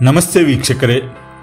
ನಮಸ್ತೆ ವೀಕ್ಷಕರೇ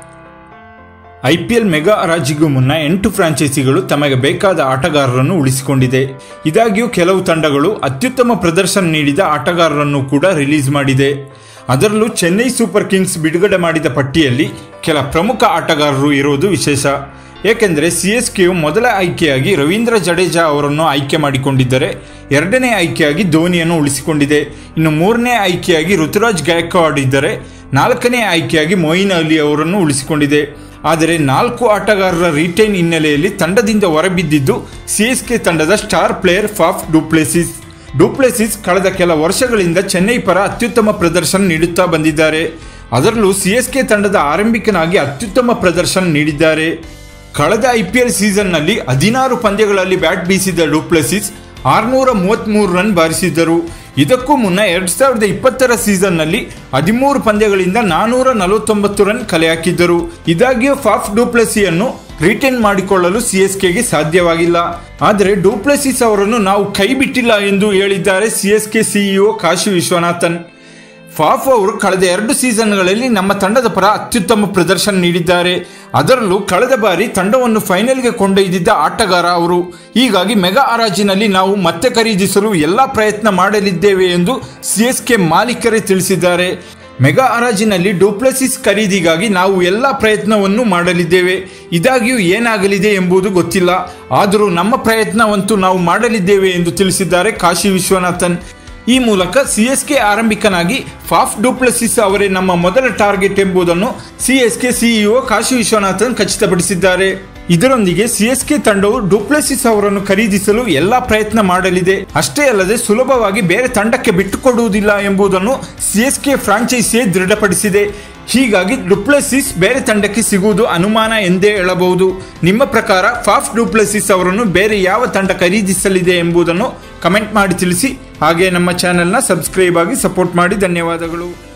IPL mega ಹರಾಜಿಗೂ ಮುನ್ನ ಎಂಟು ಫ್ರಾಂಚೈಸಿಗಳು ತಮಗೆ ಬೇಕಾದ ಆಟಗಾರರನ್ನು ಉಳಿಸಿಕೊಂಡಿದೆ ಇದಾಗಿಯೂ ಕೆಲವು ತಂಡಗಳು ಅತ್ಯುತ್ತಮ ಪ್ರದರ್ಶನ ನೀಡಿದ ಆಟಗಾರರನ್ನು ಕೂಡ ರಿಲೀಸ್ ಮಾಡಿದೆ ಅದರಲ್ಲೂ ಚೆನ್ನೈ ಸೂಪರ್ ಕಿಂಗ್ಸ್ ಬಿಡುಗಡೆ ಮಾಡಿದ ಪಟ್ಟಿಯಲ್ಲಿ ಕೆಲ ಪ್ರಮುಖ ಆಟಗಾರರು ಇರುವುದು ವಿಶೇಷ ಏಕೆಂದರೆ ಸಿ ಎಸ್ ಕೆಯು ಮೊದಲ ಆಯ್ಕೆಯಾಗಿ ರವೀಂದ್ರ ಜಡೇಜಾ ಅವರನ್ನು ಆಯ್ಕೆ ಮಾಡಿಕೊಂಡಿದ್ದರೆ ಎರಡನೇ ಆಯ್ಕೆಯಾಗಿ ಧೋನಿಯನ್ನು ಉಳಿಸಿಕೊಂಡಿದೆ ಇನ್ನು ಮೂರನೇ ಆಯ್ಕೆಯಾಗಿ ಋತುರಾಜ್ ಗಾಯಕ್ವಾಡ್ ಇದ್ದರೆ ನಾಲ್ಕನೇ ಆಯ್ಕೆಯಾಗಿ ಮೊಯಿನ್ ಅಲಿ ಅವರನ್ನು ಉಳಿಸಿಕೊಂಡಿದೆ ಆದರೆ ನಾಲ್ಕು ಆಟಗಾರರ ರಿಟೈನ್ ಹಿನ್ನೆಲೆಯಲ್ಲಿ ತಂಡದಿಂದ ಹೊರಬಿದ್ದಿದ್ದು ಸಿಎಸ್ಕೆ ತಂಡದ star player Faf du Plessis du Plessis ಕಳೆದ ಕೆಲ ವರ್ಷಗಳಿಂದ ಚೆನ್ನೈ ಪರ ಅತ್ಯುತ್ತಮ ಪ್ರದರ್ಶನ ನೀಡುತ್ತಾ ಬಂದಿದ್ದಾರೆ ಅದರಲ್ಲೂ ಸಿಎಸ್ಕೆ ತಂಡದ ಆರಂಭಿಕನಾಗಿ ಅತ್ಯುತ್ತಮ ಪ್ರದರ್ಶನ ನೀಡಿದ್ದಾರೆ ಕಳೆದ ಐಪಿಎಲ್ ಸೀಸನ್ನಲ್ಲಿ ಹದಿನಾರು ಪಂದ್ಯಗಳಲ್ಲಿ ಬ್ಯಾಟ್ ಬೀಸಿದ ಡೂಪ್ಲೆಸಿಸ್ ಆರುನೂರ ಮೂವತ್ತ್ಮೂರು ರನ್ ಬಾರಿಸಿದ್ದರು ಇದಕ್ಕೂ ಮುನ್ನ ಎರಡು ಸಾವಿರದ ಇಪ್ಪತ್ತರ ಸೀಸನ್ನಲ್ಲಿ ಹದಿಮೂರು ಪಂದ್ಯಗಳಿಂದ ನಾನೂರ ನಲವತ್ತೊಂಬತ್ತು ರನ್ ಕಲೆ ಹಾಕಿದ್ದರು ಇದಾಗಿಯೂ ಫಾಫ್ ಡೂಪ್ಲೆಸಿಯನ್ನು ರಿಟೈನ್ ಮಾಡಿಕೊಳ್ಳಲು ಸಿಎಸ್ಕೆಗೆ ಸಾಧ್ಯವಾಗಿಲ್ಲ ಆದರೆ ಡೂಪ್ಲೆಸಿಸ್ ಅವರನ್ನು ನಾವು ಕೈ ಬಿಟ್ಟಿಲ್ಲ ಎಂದು ಹೇಳಿದ್ದಾರೆ CSK CEO Kashi Viswanathan Faf ಅವರು ಕಳೆದ ಎರಡು ಸೀಸನ್ಗಳಲ್ಲಿ ನಮ್ಮ ತಂಡದ ಪರ ಅತ್ಯುತ್ತಮ ಪ್ರದರ್ಶನ ನೀಡಿದ್ದಾರೆ ಅದರಲ್ಲೂ ಕಳೆದ ಬಾರಿ ತಂಡವನ್ನು ಫೈನಲ್ಗೆ ಕೊಂಡೊಯ್ದಿದ್ದ ಆಟಗಾರ ಅವರು ಹೀಗಾಗಿ ಮೆಗಾ ಹರಾಜಿನಲ್ಲಿ ನಾವು ಮತ್ತೆ ಖರೀದಿಸಲು ಎಲ್ಲ ಪ್ರಯತ್ನ ಮಾಡಲಿದ್ದೇವೆ ಎಂದು ಸಿಎಸ್ಕೆ ಮಾಲೀಕರೇ ತಿಳಿಸಿದ್ದಾರೆ ಮೆಗಾ ಹರಾಜಿನಲ್ಲಿ ಡೂಪ್ಲೆಸಿಸ್ ಖರೀದಿಗಾಗಿ ನಾವು ಎಲ್ಲ ಪ್ರಯತ್ನವನ್ನು ಮಾಡಲಿದ್ದೇವೆ ಇದಾಗಿಯೂ ಏನಾಗಲಿದೆ ಎಂಬುದು ಗೊತ್ತಿಲ್ಲ ಆದರೂ ನಮ್ಮ ಪ್ರಯತ್ನವಂತೂ ನಾವು ಮಾಡಲಿದ್ದೇವೆ ಎಂದು ತಿಳಿಸಿದ್ದಾರೆ ಕಾಶಿ ವಿಶ್ವನಾಥನ್ ಈ ಮೂಲಕ ಸಿಎಸ್ಕೆ ಆರಂಭಿಕನಾಗಿ ಫಾಫ್ ಡೂಪ್ಲೆಸಿಸ್ ಅವರೇ ನಮ್ಮ ಮೊದಲ ಟಾರ್ಗೆಟ್ ಎಂಬುದನ್ನು ಸಿಎಸ್ಕೆ ಸಿಇಒ ಕಾಶಿ ವಿಶ್ವನಾಥನ್ ಖಚಿತಪಡಿಸಿದ್ದಾರೆ ಇದರೊಂದಿಗೆ ಸಿಎಸ್ಕೆ ತಂಡವು ಡೂಪ್ಲೆಸಿಸ್ ಅವರನ್ನು ಖರೀದಿಸಲು ಎಲ್ಲಾ ಪ್ರಯತ್ನ ಮಾಡಲಿದೆ ಅಷ್ಟೇ ಅಲ್ಲದೆ ಸುಲಭವಾಗಿ ಬೇರೆ ತಂಡಕ್ಕೆ ಬಿಟ್ಟುಕೊಡುವುದಿಲ್ಲ ಎಂಬುದನ್ನು ಸಿಎಸ್ಕೆ ಫ್ರಾಂಚೈಸಿಯೇ ದೃಢಪಡಿಸಿದೆ ಹೀಗಾಗಿ ಡುಪ್ಲೆಸಿಸ್ ಬೇರೆ ತಂಡಕ್ಕೆ ಸಿಗುವುದು ಅನುಮಾನ ಎಂದೇ ಹೇಳಬಹುದು ನಿಮ್ಮ ಪ್ರಕಾರ ಫಾಫ್ ಡುಪ್ಲೆಸಿಸ್ ಅವರನ್ನು ಬೇರೆ ಯಾವ ತಂಡ ಖರೀದಿಸಲಿದೆ ಎಂಬುದನ್ನು ಕಮೆಂಟ್ ಮಾಡಿ ತಿಳಿಸಿ ಹಾಗೆ ನಮ್ಮ ಚಾನೆಲ್ನ ಸಬ್ಸ್ಕ್ರೈಬ್ ಆಗಿ ಸಪೋರ್ಟ್ ಮಾಡಿ ಧನ್ಯವಾದಗಳು